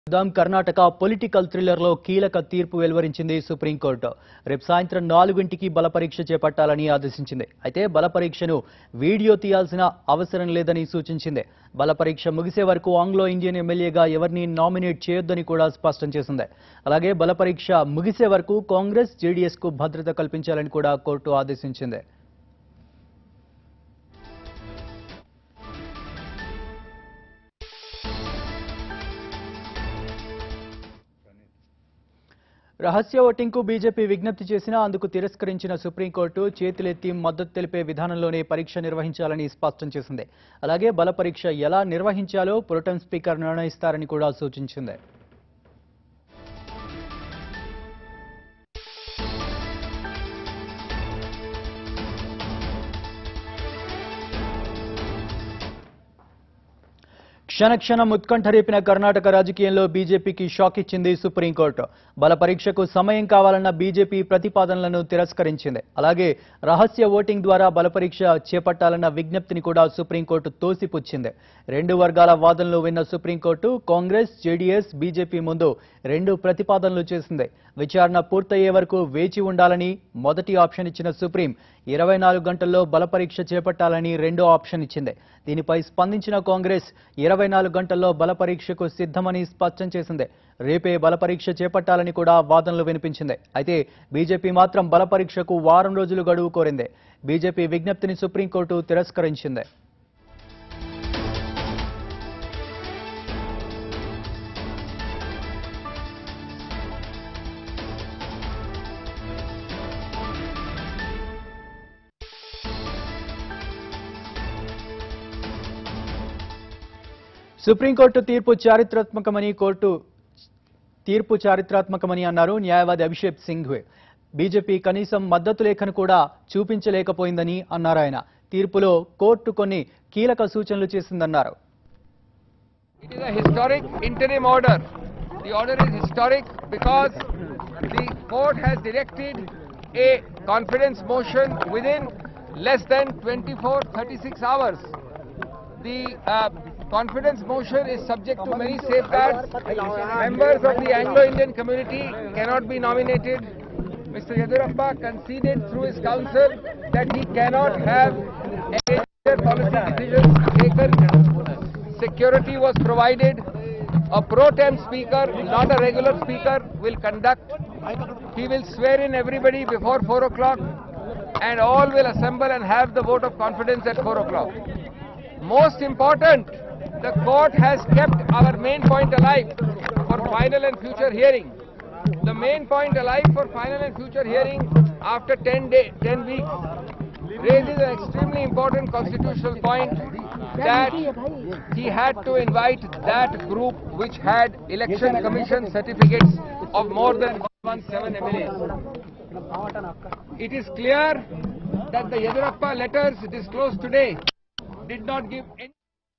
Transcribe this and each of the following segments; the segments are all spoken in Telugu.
చూద్దాం కర్ణాటక పొలిటికల్ థ్రిల్లర్ లో కీలక తీర్పు వెలువరించింది సుప్రీంకోర్టు రేపు సాయంత్రం నాలుగింటికి బల పరీక్ష చేపట్టాలని ఆదేశించింది అయితే బల పరీక్షను వీడియో తీయాల్సిన అవసరం లేదని సూచించింది బల పరీక్ష ముగిసే వరకు ఆంగ్లో ఇండియన్ ఎమ్మెల్యేగా ఎవరిని నామినేట్ చేయొద్దని కూడా స్పష్టం చేసింది అలాగే బల పరీక్ష ముగిసే వరకు కాంగ్రెస్ జేడీఎస్ కు భద్రత కల్పించాలని కూడా కోర్టు ఆదేశించింది రహస్య ఓటింగ్కు బీజేపీ విజ్ఞప్తి చేసినా అందుకు తిరస్కరించిన సుప్రీంకోర్టు చేతులెత్తి మద్దతు తెలిపే విధానంలోనే పరీక్ష నిర్వహించాలని స్పష్టం చేసింది అలాగే బల పరీక్ష ఎలా నిర్వహించాలో ప్రొటెం స్పీకర్ నిర్ణయిస్తారని కూడా సూచించింది క్షణక్షణం ఉత్కంఠ రేపిన కర్ణాటక రాజకీయంలో బీజేపీకి షాక్ ఇచ్చింది సుప్రీంకోర్టు బల పరీక్షకు సమయం కావాలన్న బీజేపీ ప్రతిపాదనలను తిరస్కరించింది అలాగే రహస్య ఓటింగ్ ద్వారా బల పరీక్ష చేపట్టాలన్న విజ్ఞప్తిని కూడా సుప్రీంకోర్టు తోసిపుచ్చింది రెండు వర్గాల వాదనలు విన్న సుప్రీంకోర్టు కాంగ్రెస్ జేడీఎస్ బీజేపీ ముందు రెండు ప్రతిపాదనలు చేసింది విచారణ పూర్తయ్యే వరకు వేచి ఉండాలని మొదటి ఆప్షన్ ఇచ్చిన సుప్రీం ఇరవై నాలుగు గంటల్లో బల పరీక్ష చేపట్టాలని రెండో ఆప్షన్ ఇచ్చింది దీనిపై స్పందించిన కాంగ్రెస్ ఇరవై నాలుగు గంటల్లో బల పరీక్షకు సిద్ధమని స్పష్టం చేసింది రేపే బల పరీక్ష చేపట్టాలని కూడా వాదనలు వినిపించింది అయితే బీజేపీ మాత్రం బల పరీక్షకు వారం రోజులు గడువు కోరింది బీజేపీ విజ్ఞప్తిని సుప్రీంకోర్టు తిరస్కరించింది సుప్రీంకోర్టు తీర్పు చారిత్రాత్మకమని కోర్టు తీర్పు చారిత్రాత్మకమని అన్నారు న్యాయవాది అభిషేక్ సింఘ్వే బీజేపీ కనీసం మద్దతు లేఖను కూడా చూపించలేకపోయిందని అన్నారు ఆయన తీర్పులో కోర్టు కొన్ని కీలక సూచనలు చేసిందన్నారు It is a historic interim order. The order is historic because the court has directed a confidence motion within less than 24, 36 hours. The uh, confidence motion is subject to many safeguards. Members of the Anglo-Indian community cannot be nominated. Mr. Yadurappa conceded through his counsel that he cannot have major policy decisions taken security was provided. A pro tem speaker, not a regular speaker, will conduct. He will swear in everybody before 4 o'clock and all will assemble and have the vote of confidence at 4 o'clock. Most important, the court has kept our main point alive for final and future hearing. The main point alive for final and future hearing after 10 day, 10 weeks raises an extremely important constitutional point that he had to invite that group which had election commission certificates of more than 17 MLAs. It is clear that the Yadurappa letters disclosed today did not give any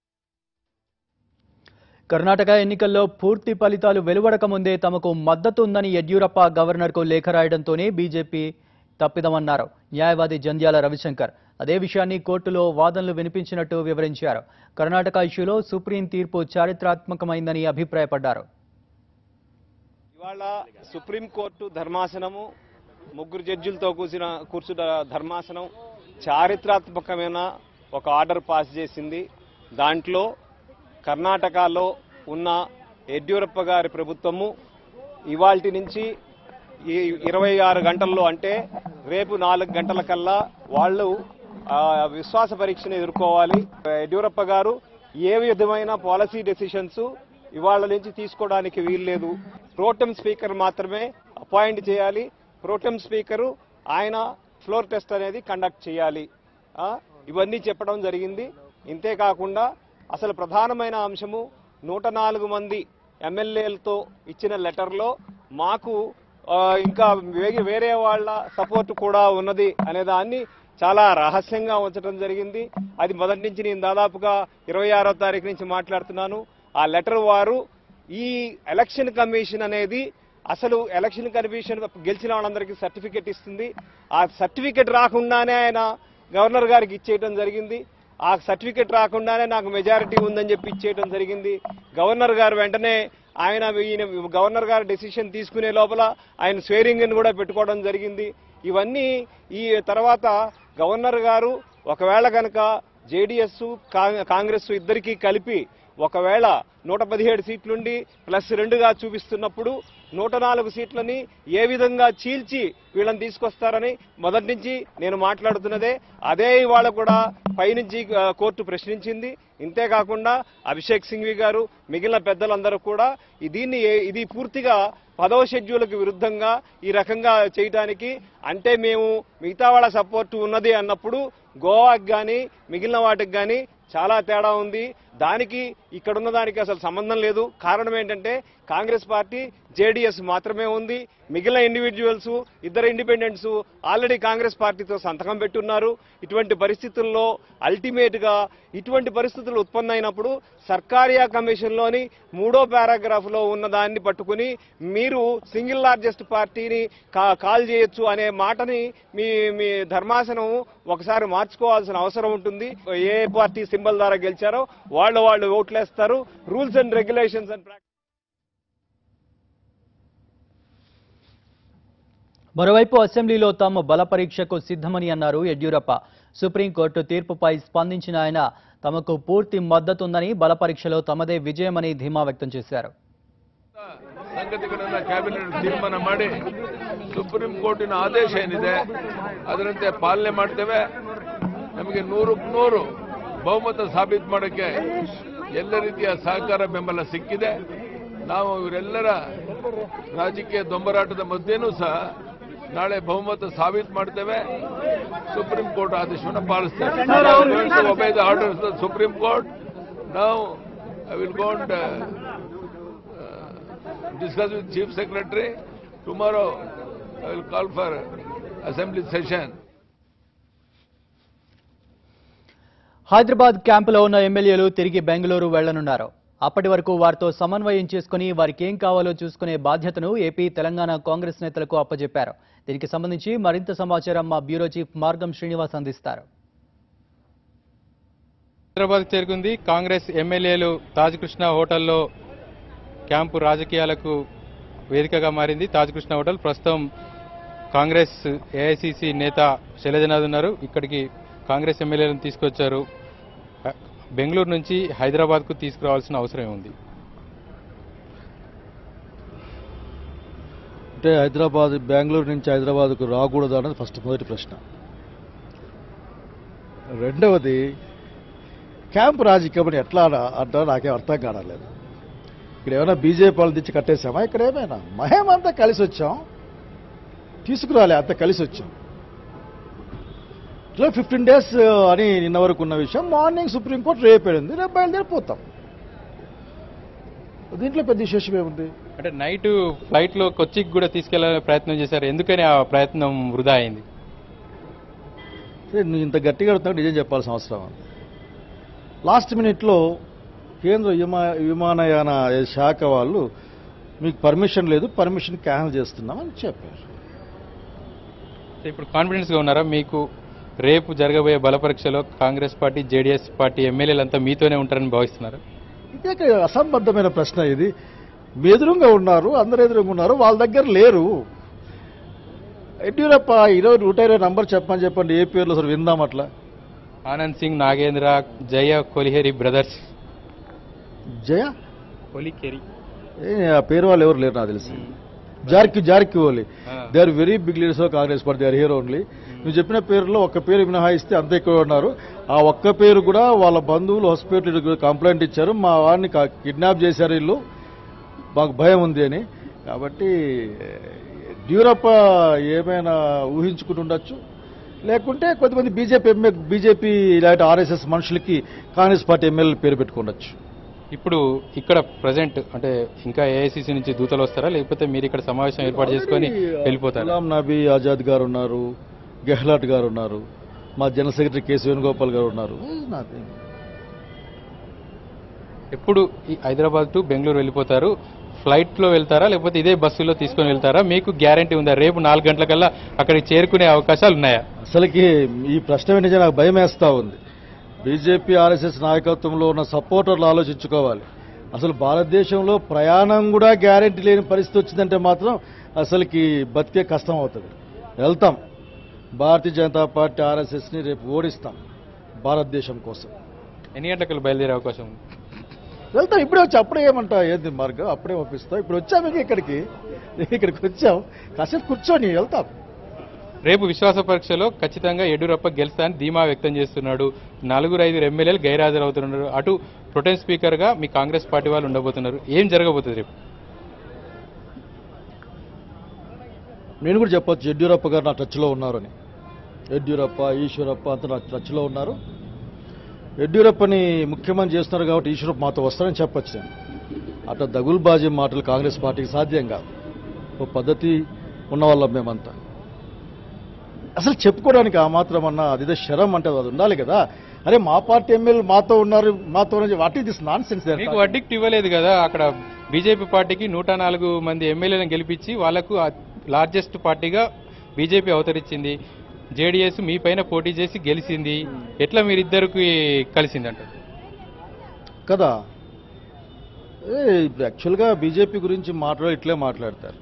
Karnataka ఎన్నికల్లో పూర్తి ఫలితాలు వెలువడక ముందే తమకు మద్దతు ఉందని యడ్యూరప్ప గవర్నర్కు లేఖ రాయడంతోనే బీజేపీ తప్పిదమన్నారు న్యాయవాది జంధ్యాల రవిశంకర్ అదే విషయాన్ని కోర్టులో వాదనలు వినిపించినట్టు వివరించారు కర్ణాటక ఇష్యూలో సుప్రీం తీర్పు చారిత్రాత్మకమైందని అభిప్రాయపడ్డారు ఇవాళ సుప్రీంకోర్టు ధర్మాసనము ముగ్గురు జడ్జిలతో కూర్చున్న కూర్చున్న ధర్మాసనం చారిత్రాత్మకమైన ఒక ఆర్డర్ పాస్ చేసింది దాంట్లో కర్ణాటకలో ఉన్న యడ్యూరప్ప గారి ప్రభుత్వము ఇవాల్టి నుంచి ఈ ఇరవై ఆరు గంటల్లో అంటే రేపు నాలుగు గంటల కల్లా వాళ్ళు ఆ, విశ్వాస పరీక్షను ఎదుర్కోవాలి యడ్యూరప్ప గారు ఏ విధమైన పాలసీ డెసిషన్స్ ఇవాళ నుంచి తీసుకోవడానికి వీల్లేదు ప్రోటెం స్పీకర్ మాత్రమే అపాయింట్ చేయాలి ప్రోటెం స్పీకరు ఆయన ఫ్లోర్ టెస్ట్ అనేది కండక్ట్ చేయాలి ఆ, ఇవన్నీ చెప్పడం జరిగింది ఇంతే కాకుండా అసలు ప్రధానమైన అంశము నూట నాలుగు మంది ఎమ్మెల్యేలతో ఇచ్చిన లెటర్లో మాకు ఆ, ఇంకా వే- వేరే వాళ్ళ సపోర్ట్ కూడా ఉన్నది అనే దాన్ని చాలా రహస్యంగా ఉంచడం జరిగింది అది మొదటి నుంచి నేను దాదాపుగా ఇరవై ఆరో తారీఖు నుంచి మాట్లాడుతున్నాను ఆ లెటర్ వారు ఈ ఎలక్షన్ కమిషన్ అనేది అసలు ఎలక్షన్ కమిషన్ గెలిచిన వాళ్ళందరికీ సర్టిఫికెట్ ఇస్తుంది ఆ సర్టిఫికెట్ రాకుండానే ఆయన గవర్నర్ గారికి ఇచ్చేయడం జరిగింది ఆ సర్టిఫికెట్ రాకుండానే నాకు మెజారిటీ ఉందని చెప్పి ఇచ్చేయడం జరిగింది గవర్నర్ గారు వెంటనే ఆయన ఈయన గవర్నర్ గారు డెసిషన్ తీసుకునే లోపల ఆయన స్వేరింగ్ కూడా పెట్టుకోవడం జరిగింది ఇవన్నీ ఈ తర్వాత గవర్నర్ గారు ఒకవేళ కనుక జేడీఎస్ కాంగ్రెస్ ఇద్దరికీ కలిపి ఒకవేళ నూట పదిహేడు సీట్లుండి ప్లస్ రెండుగా చూపిస్తున్నప్పుడు నూట నాలుగు సీట్లని ఏ విధంగా చీల్చి వీళ్ళని తీసుకొస్తారని మొదటి నుంచి నేను మాట్లాడుతున్నదే అదే ఇవాళ కూడా పైనుంచి ఆ, కోర్టు ప్రశ్నించింది ఇంతేకాకుండా అభిషేక్ సింఘ్వి గారు మిగిలిన పెద్దలందరూ కూడా ఈ దీన్ని ఏ- ఇది పూర్తిగా పదవ షెడ్యూల్కి విరుద్ధంగా ఈ రకంగా చేయటానికి అంటే మేము మిగతా వాళ్ళ సపోర్ట్ ఉన్నది అన్నప్పుడు గోవాకి కానీ మిగిలిన వాటికి కానీ చాలా తేడా ఉంది దానికి ఇక్కడున్న దానికి అసలు సంబంధం లేదు కారణం ఏంటంటే కాంగ్రెస్ పార్టీ జేడీఎస్ మాత్రమే ఉంది మిగిలిన ఇండివిజువల్స్ ఇద్దరు ఇండిపెండెంట్స్ ఆల్రెడీ కాంగ్రెస్ పార్టీతో సంతకం పెట్టున్నారు ఇటువంటి పరిస్థితుల్లో అల్టిమేట్ గా ఇటువంటి పరిస్థితులు ఉత్పన్నమైనప్పుడు సర్కారియా కమిషన్లోని మూడో పారాగ్రాఫ్ లో ఉన్న దాన్ని పట్టుకుని మీరు సింగిల్ లార్జెస్ట్ పార్టీని కా- కాల్ చేయొచ్చు అనే మాటని మీ మీ ధర్మాసనం ఒకసారి మార్చుకోవాల్సిన అవసరం ఉంటుంది ఏ పార్టీ సింబల్ ద్వారా గెలిచారో వాళ్ళు వాళ్ళు ఓట్లేస్తారు రూల్స్ అండ్ రెగ్యులేషన్స్ అండ్ మరోవైపు అసెంబ్లీలో తాము బల పరీక్షకు సిద్ధమని అన్నారు యడ్యూరప్ప సుప్రీంకోర్టు తీర్పుపై స్పందించిన ఆయన తమకు పూర్తి మద్దతుందని బల పరీక్షలో తమదే విజయమని ధీమా వ్యక్తం చేశారు ಸಂಗತಿಗಳನ್ನ ಕ್ಯಾಬಿನೆಟ್ ತೀರ್ಮಾನ ಮಾಡಿ ಸುಪ್ರೀಂ ಕೋರ್ಟಿನ ಆದೇಶ ಏನಿದೆ ಅದರಂತೆ ಪಾಲನೆ ಮಾಡ್ತೇವೆ ನಮಗೆ ನೂರಕ್ಕೆ ನೂರು ಬಹುಮತ ಸಾಬೀತು ಮಾಡೋಕ್ಕೆ ಎಲ್ಲ ರೀತಿಯ ಸಹಕಾರ ಬೆಂಬಲ ಸಿಕ್ಕಿದೆ ನಾವು ಇವರೆಲ್ಲರ ರಾಜಕೀಯ ದೊಂಬರಾಟದ ಮಧ್ಯೆನೂ ಸಹ ನಾಳೆ ಬಹುಮತ ಸಾಬೀತು ಮಾಡ್ತೇವೆ ಸುಪ್ರೀಂ ಕೋರ್ಟ್ ಆದೇಶವನ್ನು ಪಾಲಿಸ್ತೇವೆ obey the orders the supreme court ನಾವು I will go and discuss with Chief Secretary. Tomorrow I will call for assembly session. Hyderabad క్యాంపులో ఉన్న ఎమ్మెల్యేలు తిరిగి బెంగళూరు వెళ్లనున్నారు అప్పటి వరకు వారితో సమన్వయం చేసుకుని వారికి ఏం కావాలో చూసుకునే బాధ్యతను ఏపీ తెలంగాణ కాంగ్రెస్ నేతలకు అప్పజెప్పారు దీనికి సంబంధించి మరింత సమాచారం మా బ్యూరో చీఫ్ మార్గం శ్రీనివాస్ అందిస్తారు హైదరాబాద్ చేరుకుంది కాంగ్రెస్ ఎమ్మెల్యేలు తాజ్ కృష్ణ హోటల్లో క్యాంపు రాజకీయాలకు వేదికగా మారింది తాజ్ కృష్ణ హోటల్ ప్రస్తుతం కాంగ్రెస్ ఏఐసిసి నేత శైలజనాథ్ ఉన్నారు ఇక్కడికి కాంగ్రెస్ ఎమ్మెల్యేలను తీసుకొచ్చారు హ- బెంగళూరు నుంచి హైదరాబాద్కు తీసుకురావాల్సిన అవసరం ఉంది అంటే హైదరాబాద్ బెంగళూరు నుంచి హైదరాబాద్కు రాకూడదు అన్నది ఫస్ట్ మొదటి ప్రశ్న రెండవది క్యాంప్ రాజకీయం అని ఎట్లా అన- అంటారో నాకేం అర్థం కావట్లేదు ఇక్కడ ఏమైనా బీజేపీ వాళ్ళు తెచ్చి కట్టేసామా ఇక్కడ ఏమైనా మహేమంతా కలిసి వచ్చాం తీసుకురాలే అంతా కలిసి వచ్చాం ఇట్లా ఫిఫ్టీన్ డేస్ అని నిన్న వరకు ఉన్న విషయం మార్నింగ్ సుప్రీంకోర్టు రేపు వెళ్ళింది రేపు బయలుదేరిపోతాం దీంట్లో పెద్ద విశేషం ఏముంది అంటే నైట్ ఫ్లైట్ లో కొచ్చికి కూడా తీసుకెళ్లాలనే ప్రయత్నం చేశారు ఎందుకని ఆ ప్రయత్నం వృధా అయింది సరే, నువ్వు ఇంత గట్టిగా అడుగుతున్నావు నిజం చెప్పాల్సిన అవసరం ఉంది. లాస్ట్ మినిట్లో కేంద్ర విమా విమానయాన శాఖ వాళ్ళు మీకు పర్మిషన్ లేదు పర్మిషన్ క్యాన్సిల్ చేస్తున్నామని చెప్పారు సో ఇప్పుడు కాన్ఫిడెన్స్ గా ఉన్నారా మీకు రేపు జరగబోయే బల పరీక్షలో కాంగ్రెస్ పార్టీ జేడీఎస్ పార్టీ ఎమ్మెల్యేలంతా మీతోనే ఉంటారని భావిస్తున్నారు ఇదే ఒక అసంబద్ధమైన ప్రశ్న ఇది మీ ఎదురుగా ఉన్నారు అందరు ఎదురుగా ఉన్నారు వాళ్ళ దగ్గర లేరు యడ్యూరప్ప ఇరవై నూట ఇరవై నంబర్ చెప్పమని చెప్పండి ఏ పేర్లు అసలు విందాం అట్లా Anand Singh Nagendra Jarkiholi brothers Jarkiholi ఏ, ఆ పేరు వాళ్ళు ఎవరు లేరు నాకు తెలిసి జార్కి జార్కి ఓలీ ఆ. They are very big leaders of Congress party they are here only నువ్వు చెప్పిన పేరులో ఒక్క పేరు మినహాయిస్తే అంత ఎక్కువ ఉన్నారు ఆ ఒక్క పేరు కూడా వాళ్ళ బంధువులు హాస్పిటల్ కంప్లైంట్ ఇచ్చారు మా వాడిని కిడ్నాప్ చేశారు వీళ్ళు మాకు భయం ఉంది అని కాబట్టి డ్యూరప్ప ఏమైనా ఊహించుకుని ఉండొచ్చు లేకుంటే కొంతమంది బీజేపీ ఎంఏ బీజేపీ ఇలాంటి ఆర్ఎస్ఎస్ మనుషులకి కాంగ్రెస్ పార్టీ ఎమ్మెల్యేలు పేరు పెట్టుకుండొచ్చు ఇప్పుడు ఇక్కడ ప్రజెంట్ అంటే ఇంకా ఏఐసిసి నుంచి దూతలు వస్తారా లేకపోతే మీరు ఇక్కడ సమావేశం ఏర్పాటు చేసుకొని వెళ్ళిపోతారా గులాం నబీ ఆజాద్ గారు ఉన్నారు గెహ్లాట్ గారు ఉన్నారు మా జనరల్ సెక్రటరీ కేసు వేణుగోపాల్ గారు ఉన్నారు నాది ఎప్పుడు ఈ హైదరాబాద్ టు బెంగళూరు వెళ్ళిపోతారు ఫ్లైట్ లో వెళ్తారా లేకపోతే ఇదే బస్సులో తీసుకొని వెళ్తారా మీకు గ్యారంటీ ఉందా రేపు నాలుగు గంటలకల్లా అక్కడికి చేరుకునే అవకాశాలు ఉన్నాయా అసలుకి ఈ ప్రశ్న వినిజే నాకు భయం వేస్తా ఉంది బీజేపీ ఆర్ఎస్ఎస్ నాయకత్వంలో ఉన్న సపోర్టర్లు ఆలోచించుకోవాలి అసలు భారతదేశంలో ప్రయాణం కూడా గ్యారెంటీ లేని పరిస్థితి వచ్చిందంటే మాత్రం అసలుకి బతికే కష్టం అవుతుంది వెళ్తాం భారతీయ జనతా పార్టీ ఆర్ఎస్ఎస్ని రేపు ఓడిస్తాం భారతదేశం కోసం ఎన్ని గంటలకు బయలుదేరే అవకాశం ఉంది వెళ్తాం ఇప్పుడే వచ్చి అప్పుడే ఏమంటా ఏంది మార్గం అప్పుడే పంపిస్తాం ఇప్పుడు వచ్చాము ఇంకా ఇక్కడికి ఇక్కడికి వచ్చాం కాసేపు కూర్చొని వెళ్తాం రేపు విశ్వాస పరీక్షలో ఖచ్చితంగా యడ్యూరప్ప గెలుస్తా అని ధీమా వ్యక్తం చేస్తున్నాడు నలుగురు ఐదుగురు ఎమ్మెల్యేలు గైరాజరవుతున్నారు అటు ప్రొటెన్ స్పీకర్ గా మీ కాంగ్రెస్ పార్టీ వాళ్ళు ఉండబోతున్నారు ఏం జరగబోతుంది రేపు నేను కూడా చెప్పొచ్చు యడ్యూరప్ప గారు నా టచ్లో ఉన్నారని యడ్యూరప్ప ఈశ్వరప్ప అంతా నా టచ్లో ఉన్నారు యడ్యూరప్పని ముఖ్యమంత్రి చేస్తున్నారు కాబట్టి ఈశ్వరప్ప మాతో వస్తారని చెప్పొచ్చు నేను అట్లా దగుల్బాజీ మాటలు కాంగ్రెస్ పార్టీకి సాధ్యం కాదు ఓ పద్ధతి ఉన్న వాళ్ళం మేమంతా అసలు చెప్పుకోవడానికి ఆ మాత్రం అన్న అదిదో శరం అంటే అది ఉండాలి కదా అరే మా పార్టీ ఎమ్మెల్యేలు మాతో ఉన్నారు మాతో what is this nonsense మీకు వడ్డీకి ఇవ్వలేదు కదా అక్కడ బీజేపీ పార్టీకి నూట నాలుగు మంది ఎమ్మెల్యేలను గెలిపించి వాళ్లకు లార్జెస్ట్ పార్టీగా బీజేపీ అవతరించింది జేడీఎస్ మీ పైన పోటీ చేసి గెలిచింది ఎట్లా మీరిద్దరికి కలిసిందంట కదా ఏ ఇప్పుడు యాక్చువల్గా బీజేపీ గురించి మాట్లాడ ఇట్లే మాట్లాడతారు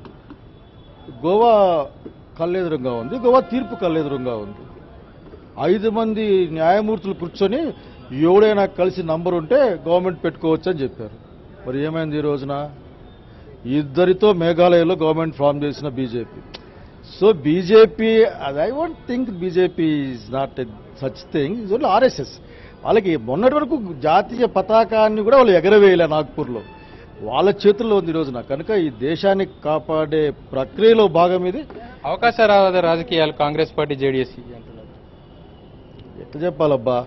గోవా కళ్ళెదురుగా ఉంది గోవా తీర్పు కళ్ళెదురుగా ఉంది ఐదు మంది న్యాయమూర్తులు కూర్చొని ఎవడైనా కలిసి నంబర్ ఉంటే గవర్నమెంట్ పెట్టుకోవచ్చు అని చెప్పారు మరి ఏమైంది ఈ రోజున ఇద్దరితో మేఘాలయలో గవర్నమెంట్ ఫామ్ చేసిన BJP so BJP I won't think BJP is not such thing is only RSS వాళ్ళకి మొన్నటి వరకు జాతీయ పతాకాన్ని కూడా వాళ్ళు ఎగరవేయలే నాగ్పూర్లో వాళ్ళ చేతుల్లో ఉంది ఈ రోజున కనుక ఈ దేశాన్ని కాపాడే ప్రక్రియలో భాగం ఇది అవకాశవాద రాజకీయాలు కాంగ్రెస్ పార్టీ జేడీఎస్ అంటున్నారు ఎట్లా చెప్పాలబ్బా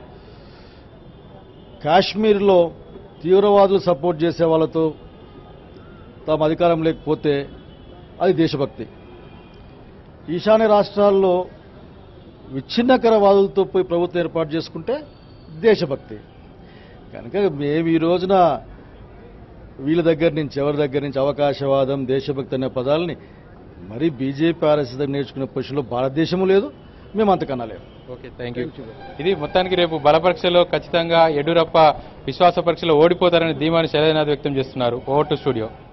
కాశ్మీర్లో తీవ్రవాదులు సపోర్ట్ చేసే వాళ్ళతో తాము అధికారం లేకపోతే అది దేశభక్తి ఈశాన్య రాష్ట్రాల్లో విచ్ఛిన్నకరవాదులతో పోయి ప్రభుత్వం ఏర్పాటు చేసుకుంటే దేశభక్తి కనుక మేము ఈ రోజున వీళ్ళ దగ్గర నుంచి ఎవరి దగ్గర నుంచి అవకాశవాదం దేశభక్తి అనే పదాలని మరీ బీజేపీ ఆర్ఎస్ దగ్గర నేర్చుకునే పొజిషన్లో భారతదేశము లేదు మేము అంతకన్నా లేదు ఓకే థ్యాంక్ యూ ఇది మొత్తానికి రేపు బల పరీక్షలో ఖచ్చితంగా యడ్యూరప్ప విశ్వాస పరీక్షలో ఓడిపోతారని ధీమాని శైలజనాథ్ వ్యక్తం చేస్తున్నారు ఓవర్ టు స్టూడియో